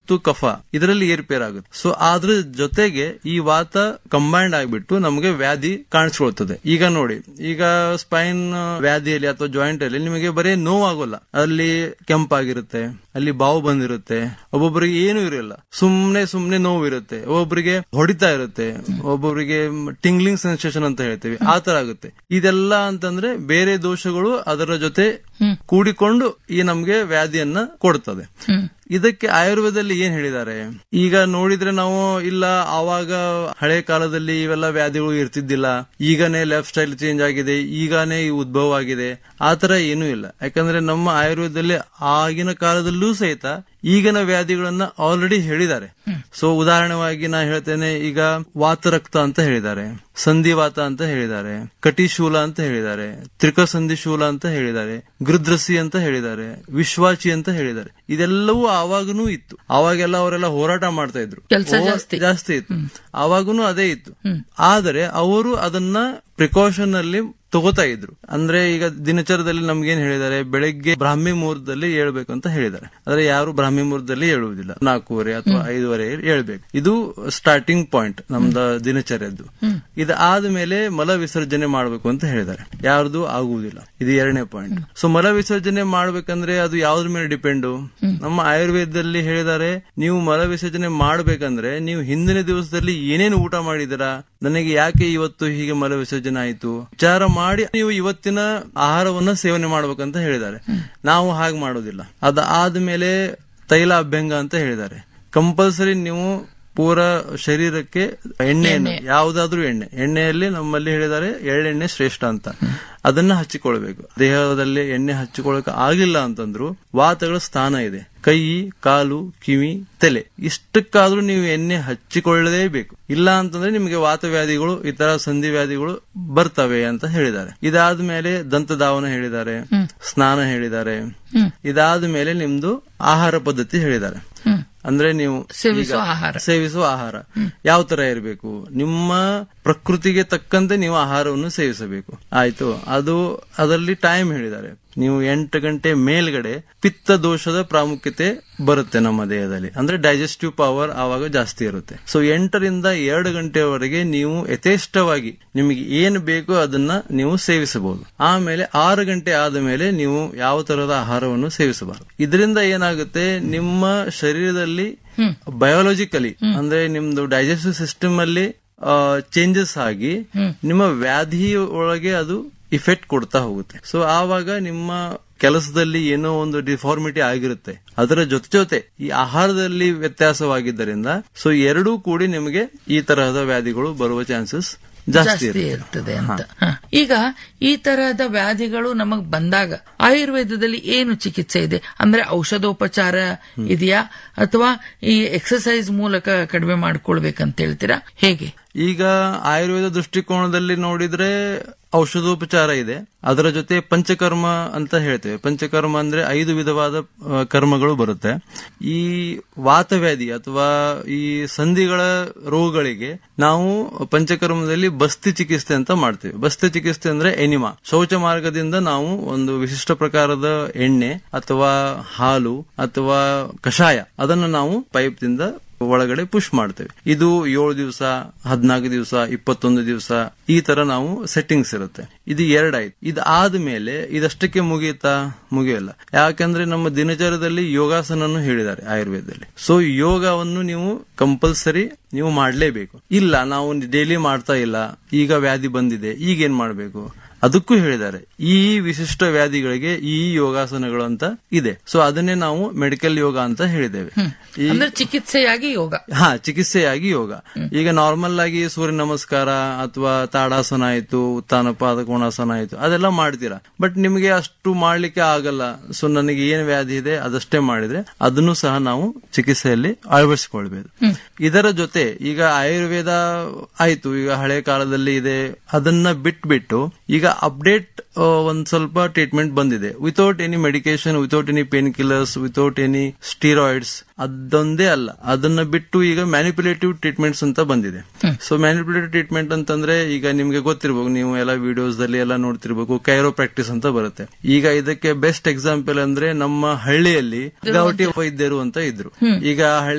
ಮತ್ತು ಕಫ ಇದರಲ್ಲಿ ಏರ್ಪೇರ್ ಆಗುತ್ತೆ ಸೊ ಅದ್ರ ಜೊತೆಗೆ ಈ ವಾತ ಕಂಬೈಂಡ್ ಆಗ್ಬಿಟ್ಟು ನಮಗೆ ವ್ಯಾಧಿ ಕಾಣಿಸ್ಕೊಳ್ತದೆ ಈಗ ನೋಡಿ ಈಗ ಸ್ಪೈನ್ ವ್ಯಾಧಿಯಲ್ಲಿ ಅಥವಾ ಜಾಯಿಂಟ್ ಅಲ್ಲಿ ನಿಮಗೆ ಬರೀ ನೋವಾಗೋಲ್ಲ ಅಲ್ಲಿ ಕೆಂಪಾಗಿರುತ್ತೆ ಅಲ್ಲಿ ಬಾವು ಬಂದಿರುತ್ತೆ ಒಬ್ಬೊಬ್ಬರಿಗೆ ಏನು ಇರಲ್ಲ ಸುಮ್ನೆ ಸುಮ್ನೆ ನೋವು ಇರುತ್ತೆ ಒಬ್ಬೊಬ್ಬರಿಗೆ ಹೊಡಿತಾ ಇರುತ್ತೆ ಒಬ್ಬೊಬ್ಬರಿಗೆ ಟಿಂಗ್ಲಿಂಗ್ ಸೆನ್ಸೇಷನ್ ಅಂತ ಹೇಳ್ತೀವಿ ಆ ತರ ಆಗುತ್ತೆ ಇದೆಲ್ಲ ಅಂತಂದ್ರೆ ಬೇರೆ ದೋಷಗಳು ಅದರ ಜೊತೆ ಕೂಡಿಕೊಂಡು ಈ ನಮ್ಗೆ ವ್ಯಾಧಿಯನ್ನ ಕೊಡ್ತದೆ ಇದಕ್ಕೆ ಆಯುರ್ವೇದದಲ್ಲಿ ಏನ್ ಹೇಳಿದ್ದಾರೆ ಈಗ ನೋಡಿದ್ರೆ ನಾವು ಇಲ್ಲ ಆವಾಗ ಹಳೆ ಕಾಲದಲ್ಲಿ ಇವೆಲ್ಲ ವ್ಯಾಧಿಗಳು ಇರ್ತಿದ್ದಿಲ್ಲ ಈಗನೇ ಲೈಫ್ ಸ್ಟೈಲ್ ಚೇಂಜ್ ಆಗಿದೆ ಈಗಾನೇ ಈ ಉದ್ಭವ ಆಗಿದೆ ಆತರ ಏನೂ ಇಲ್ಲ ಯಾಕಂದ್ರೆ ನಮ್ಮ ಆಯುರ್ವೇದದಲ್ಲಿ ಆಗಿನ ಕಾಲದಲ್ಲೂ ಸಹಿತ ಈಗಿನ ವ್ಯಾಧಿಗಳನ್ನ ಆಲ್ರೆಡಿ ಹೇಳಿದ್ದಾರೆ ಸೊ ಉದಾಹರಣೆವಾಗಿ ನಾ ಹೇಳ್ತೇನೆ ಈಗ ವಾತರಕ್ತ ಅಂತ ಹೇಳಿದ್ದಾರೆ ಸಂಧಿವಾತ ಅಂತ ಹೇಳಿದ್ದಾರೆ ಕಟಿಶೂಲ ಅಂತ ಹೇಳಿದ್ದಾರೆ ತ್ರಿಕಸಂಧಿ ಶೂಲ ಅಂತ ಹೇಳಿದ್ದಾರೆ ಗೃದ್ರಸಿ ಅಂತ ಹೇಳಿದ್ದಾರೆ ವಿಶ್ವಾಚಿ ಅಂತ ಹೇಳಿದ್ದಾರೆ ಇದೆಲ್ಲವೂ ಆವಾಗನೂ ಇತ್ತು ಅವಾಗೆಲ್ಲ ಅವರೆಲ್ಲ ಹೋರಾಟ ಮಾಡ್ತಾ ಇದ್ರು ಕೆಲ್ಸ ಓ- ಜಾಸ್ತಿ. ಜಾಸ್ತಿ ಇತ್ತು ಆವಾಗೂನು ಅದೇ ಇತ್ತು ಆದರೆ ಅವರು ಅದನ್ನ ಪ್ರಿಕಾಷನ್ ಅಲ್ಲಿ ತಗೋತಾ ಇದ್ರು ಅಂದ್ರೆ ಈಗ ದಿನಚರದಲ್ಲಿ ನಮ್ಗೇನ್ ಹೇಳಿದ್ದಾರೆ ಬೆಳಗ್ಗೆ ಬ್ರಾಹ್ಮಿ ಮುಹೂರ್ತದಲ್ಲಿ ಹೇಳ್ಬೇಕು ಅಂತ ಹೇಳಿದ್ದಾರೆ ಆದ್ರೆ ಯಾರು ಬ್ರಾಹ್ಮಿ ಮುಹೂರ್ತದಲ್ಲಿ ಹೇಳುವುದಿಲ್ಲ ನಾಲ್ಕೂವರೆ ಅಥವಾ ಐದುವರೆ ಹೇಳ್ಬೇಕು ಇದು ಸ್ಟಾರ್ಟಿಂಗ್ ಪಾಯಿಂಟ್ ನಮ್ದ ದಿನಚರ್ಯದ್ದು ಇದು ಆದ್ಮೇಲೆ ಮಲ ವಿಸರ್ಜನೆ ಮಾಡ್ಬೇಕು ಅಂತ ಹೇಳಿದ್ದಾರೆ ಯಾರ್ದು ಆಗುವುದಿಲ್ಲ ಇದು ಎರಡನೇ ಪಾಯಿಂಟ್ ಸೊ ಮಲ ವಿಸರ್ಜನೆ ಮಾಡ್ಬೇಕಂದ್ರೆ ಅದು ಯಾವ್ದ್ರ ಮೇಲೆ ಡಿಪೆಂಡು ನಮ್ಮ ಆಯುರ್ವೇದದಲ್ಲಿ ಹೇಳಿದ್ದಾರೆ ನೀವು ಮಲ ವಿಸರ್ಜನೆ ಮಾಡ್ಬೇಕಂದ್ರೆ ನೀವು ಹಿಂದಿನ ದಿವಸದಲ್ಲಿ ಏನೇನು ಊಟ ಮಾಡಿದಿರಾ ನನಗೆ ಯಾಕೆ ಇವತ್ತು ಹೀಗೆ ಮಲ ವಿಸರ್ಜನೆ ಆಯಿತು ವಿಚಾರ ಮಾಡಿ ನೀವು ಇವತ್ತಿನ ಆಹಾರವನ್ನ ಸೇವನೆ ಮಾಡ್ಬೇಕಂತ ಹೇಳಿದ್ದಾರೆ ನಾವು ಹಾಗೆ ಮಾಡೋದಿಲ್ಲ ಅದಾದ್ಮೇಲೆ ತೈಲ ಅಭ್ಯಂಗ ಅಂತ ಹೇಳಿದ್ದಾರೆ ಕಂಪಲ್ಸರಿ ನೀವು ಪೂರ ಶರೀರಕ್ಕೆ ಎಣ್ಣೆಯನ್ನು ಯಾವುದಾದ್ರೂ ಎಣ್ಣೆ ಎಣ್ಣೆಯಲ್ಲಿ ನಮ್ಮಲ್ಲಿ ಹೇಳಿದ್ದಾರೆ ಎಳ್ಳೆಣ್ಣೆ ಶ್ರೇಷ್ಠ ಅಂತ ಅದನ್ನ ಹಚ್ಚಿಕೊಳ್ಬೇಕು ದೇಹದಲ್ಲಿ ಎಣ್ಣೆ ಹಚ್ಚಿಕೊಳ್ಳಕ್ಕೆ ಆಗಿಲ್ಲ ಅಂತಂದ್ರು ವಾತಗಳ ಸ್ಥಾನ ಇದೆ ಕೈ ಕಾಲು ಕಿವಿ ತಲೆ ಇಷ್ಟಕ್ಕಾದ್ರೂ ನೀವು ಎಣ್ಣೆ ಹಚ್ಚಿಕೊಳ್ಳಲೇಬೇಕು ಇಲ್ಲ ಅಂತಂದ್ರೆ ನಿಮಗೆ ವಾತವ್ಯಾಧಿಗಳು ಇತರ ಸಂಧಿ ವ್ಯಾಧಿಗಳು ಬರ್ತವೆ ಅಂತ ಹೇಳಿದ್ದಾರೆ ಇದಾದ್ಮೇಲೆ ದಂತಧಾವನ ಹೇಳಿದ್ದಾರೆ ಸ್ನಾನ ಹೇಳಿದ್ದಾರೆ ಇದಾದ ಮೇಲೆ ನಿಮ್ದು ಆಹಾರ ಪದ್ಧತಿ ಹೇಳಿದ್ದಾರೆ ಅಂದ್ರೆ ನೀವು ಸೇವಿಸುವ ಈಗ ಆಹಾರ. ಸೇವಿಸುವ ಆಹಾರ ಯಾವ ತರ ಇರಬೇಕು ನಿಮ್ಮ ಪ್ರಕೃತಿಗೆ ತಕ್ಕಂತೆ ನೀವು ಆಹಾರವನ್ನು ಸೇವಿಸಬೇಕು ಆಯ್ತು ಅದು ಅದರಲ್ಲಿ ಟೈಮ್ ಹೇಳಿದ್ದಾರೆ ನೀವು ಎಂಟು ಗಂಟೆ ಮೇಲ್ಗಡೆ ಪಿತ್ತ ದೋಷದ ಪ್ರಾಮುಖ್ಯತೆ ಬರುತ್ತೆ ನಮ್ಮ ದೇಹದಲ್ಲಿ ಅಂದ್ರೆ ಡೈಜೆಸ್ಟಿವ್ ಪವರ್ ಆವಾಗ ಜಾಸ್ತಿ ಇರುತ್ತೆ ಸೊ ಎಂಟರಿಂದ ಎರಡು ಗಂಟೆವರೆಗೆ ನೀವು ಯಥೇಷ್ಟವಾಗಿ ನಿಮಗೆ ಏನು ಬೇಕೋ ಅದನ್ನ ನೀವು ಸೇವಿಸಬಹುದು ಆಮೇಲೆ ಆರು ಗಂಟೆ ಆದ ಮೇಲೆ ನೀವು ಯಾವ ತರಹದ ಆಹಾರವನ್ನು ಸೇವಿಸಬಾರದು ಇದರಿಂದ ಏನಾಗುತ್ತೆ ನಿಮ್ಮ ಶರೀರದಲ್ಲಿ ಬಯೋಲಾಜಿಕಲಿ ಅಂದ್ರೆ ನಿಮ್ದು ಡೈಜೆಸ್ಟಿವ್ ಸಿಸ್ಟಮ್ ಅಲ್ಲಿ ಚೇಂಜಸ್ ಆಗಿ ನಿಮ್ಮ ವ್ಯಾಧಿ ಒಳಗೆ ಅದು ಇಫೆಕ್ಟ್ ಕೊಡ್ತಾ ಹೋಗುತ್ತೆ ಸೊ ಆವಾಗ ನಿಮ್ಮ ಕೆಲಸದಲ್ಲಿ ಏನೋ ಒಂದು ಡಿಫಾರ್ಮಿಟಿ ಆಗಿರುತ್ತೆ ಅದರ ಜೊತೆ ಜೊತೆ ಈ ಆಹಾರದಲ್ಲಿ ವ್ಯತ್ಯಾಸವಾಗಿದ್ದರಿಂದ ಸೊ ಎರಡೂ ಕೂಡಿ ನಿಮಗೆ ಈ ತರಹದ ವ್ಯಾಧಿಗಳು ಬರುವ ಚಾನ್ಸಸ್ ಜಾಸ್ತಿ ಜಾಸ್ತಿ ಇರುತ್ತೆ ಇರ್ತದೆ ಅಂತ ಹ. ಈಗ ಈ ತರಹದ ವ್ಯಾಧಿಗಳು ನಮಗ್ ಬಂದಾಗ ಆಯುರ್ವೇದದಲ್ಲಿ ಏನು ಚಿಕಿತ್ಸೆ ಇದೆ ಅಂದ್ರೆ ಔಷಧೋಪಚಾರ ಇದೆಯಾ ಅಥವಾ ಈ ಎಕ್ಸರ್ಸೈಸ್ ಮೂಲಕ ಕಡಿಮೆ ಮಾಡ್ಕೊಳ್ಬೇಕಂತ ಹೇಳ್ತೀರಾ ಹೇಗೆ ಈಗ ಆಯುರ್ವೇದ ದೃಷ್ಟಿಕೋನದಲ್ಲಿ ನೋಡಿದ್ರೆ ಔಷಧೋಪಚಾರ ಇದೆ ಅದರ ಜೊತೆ ಪಂಚಕರ್ಮ ಅಂತ ಹೇಳ್ತೇವೆ ಪಂಚಕರ್ಮ ಅಂದ್ರೆ ಐದು ವಿಧವಾದ ಆ, ಕರ್ಮಗಳು ಬರುತ್ತೆ ಈ ವಾತವ್ಯಾಧಿ ಅಥವಾ ಈ ಸಂಧಿಗಳ ರೋಗಗಳಿಗೆ ನಾವು ಪಂಚಕರ್ಮದಲ್ಲಿ ಬಸ್ತಿ ಚಿಕಿತ್ಸೆ ಅಂತ ಮಾಡ್ತೇವೆ ಬಸ್ತಿ ಚಿಕಿತ್ಸೆ ಅಂದ್ರೆ ಎನಿಮಾ ಶೌಚ ಮಾರ್ಗದಿಂದ ನಾವು ಒಂದು ವಿಶಿಷ್ಟ ಪ್ರಕಾರದ ಎಣ್ಣೆ ಅಥವಾ ಹಾಲು ಅಥವಾ ಕಷಾಯ ಅದನ್ನು ನಾವು ಪೈಪ್ದಿಂದ ಒಳಗಡೆ ಪುಷ್ ಮಾಡ್ತೇವೆ ಇದು ಏಳು ದಿವಸ ಹದಿನಾಲ್ಕು ದಿವಸ ಇಪ್ಪತ್ತೊಂದು ದಿವಸ ಈ ತರ ನಾವು ಸೆಟ್ಟಿಂಗ್ಸ್ ಇರುತ್ತೆ ಇದು ಎರಡಾಯ್ತು ಇದು ಆದ್ಮೇಲೆ ಇದಷ್ಟಕ್ಕೆ ಮುಗಿಯುತ್ತಾ ಮುಗಿಯಲ್ಲ ಯಾಕಂದ್ರೆ ನಮ್ಮ ದಿನಚರ್ಯದಲ್ಲಿ ಯೋಗಾಸನನ್ನು ಹೇಳಿದ್ದಾರೆ ಆಯುರ್ವೇದದಲ್ಲಿ ಸೊ ಯೋಗವನ್ನು ನೀವು ಕಂಪಲ್ಸರಿ ನೀವು ಮಾಡಲೇಬೇಕು ಇಲ್ಲ ನಾವು ಡೈಲಿ ಮಾಡ್ತಾ ಇಲ್ಲ ಈಗ ವ್ಯಾಧಿ ಬಂದಿದೆ ಈಗ ಏನ್ ಮಾಡಬೇಕು ಅದಕ್ಕೂ ಹೇಳಿದ್ದಾರೆ ಈ ವಿಶಿಷ್ಟ ವ್ಯಾಧಿಗಳಿಗೆ ಈ ಯೋಗಾಸನಗಳು ಅಂತ ಇದೆ ಸೊ ಅದನ್ನೇ ನಾವು ಮೆಡಿಕಲ್ ಯೋಗ ಅಂತ ಹೇಳಿದ್ದೇವೆ ಈ ಅಂದ್ರೆ ಚಿಕಿತ್ಸೆಯಾಗಿ ಯೋಗ ಹಾ ಚಿಕಿತ್ಸೆಯಾಗಿ ಯೋಗ ಈಗ ನಾರ್ಮಲ್ ಆಗಿ ಸೂರ್ಯ ನಮಸ್ಕಾರ ಅಥವಾ ತಾಡಾಸನ ಆಯ್ತು ಉತ್ಥಾನ ಪಾದ ಕೋಣಾಸನ ಆಯ್ತು ಅದೆಲ್ಲ ಮಾಡ್ತೀರಾ ಬಟ್ ನಿಮಗೆ ಅಷ್ಟು ಮಾಡ್ಲಿಕ್ಕೆ ಆಗಲ್ಲ ಸೊ ನನಗೆ ಏನ್ ವ್ಯಾಧಿ ಇದೆ ಅದಷ್ಟೇ ಮಾಡಿದ್ರೆ ಅದನ್ನು ಸಹ ನಾವು ಚಿಕಿತ್ಸೆಯಲ್ಲಿ ಅಳವಡಿಸಿಕೊಳ್ಬೇಕು ಇದರ ಜೊತೆ ಈಗ ಆಯುರ್ವೇದ ಆಯ್ತು ಈಗ ಹಳೆ ಕಾಲದಲ್ಲಿ ಇದೆ ಅದನ್ನ ಬಿಟ್ಬಿಟ್ಟು ಈಗ ಅಪ್ಡೇಟ್ ಒಂದ್ ಸ್ವಲ್ಪ ಟ್ರೀಟ್ಮೆಂಟ್ ಬಂದಿದೆ without any medication without any painkillers without any steroids ಅದೊಂದೇ ಅಲ್ಲ ಅದನ್ನ ಬಿಟ್ಟು ಈಗ ಮ್ಯಾನಿಪುಲೇಟಿವ್ ಟ್ರೀಟ್ಮೆಂಟ್ಸ್ ಅಂತ ಬಂದಿದೆ ಸೊ ಮ್ಯಾನಿಪುಲೇಟಿವ್ ಟ್ರೀಟ್ಮೆಂಟ್ ಅಂತಂದ್ರೆ ಈಗ ನಿಮ್ಗೆ ಗೊತ್ತಿರ್ಬೇಕು ನೀವು ಎಲ್ಲ ವಿಡಿಯೋಸ್ ದಲ್ಲಿ ಎಲ್ಲ ನೋಡ್ತಿರ್ಬೇಕು ಕೈರೋ ಪ್ರಾಕ್ಟೀಸ್ ಅಂತ ಬರುತ್ತೆ ಈಗ ಇದಕ್ಕೆ ಬೆಸ್ಟ್ ಎಕ್ಸಾಂಪಲ್ ಅಂದ್ರೆ ನಮ್ಮ ಹಳ್ಳಿಯಲ್ಲಿ ಗಾವಟಿ ವೈದ್ಯರು ಅಂತ ಇದ್ರು ಈಗ ಹಳ್ಳಿ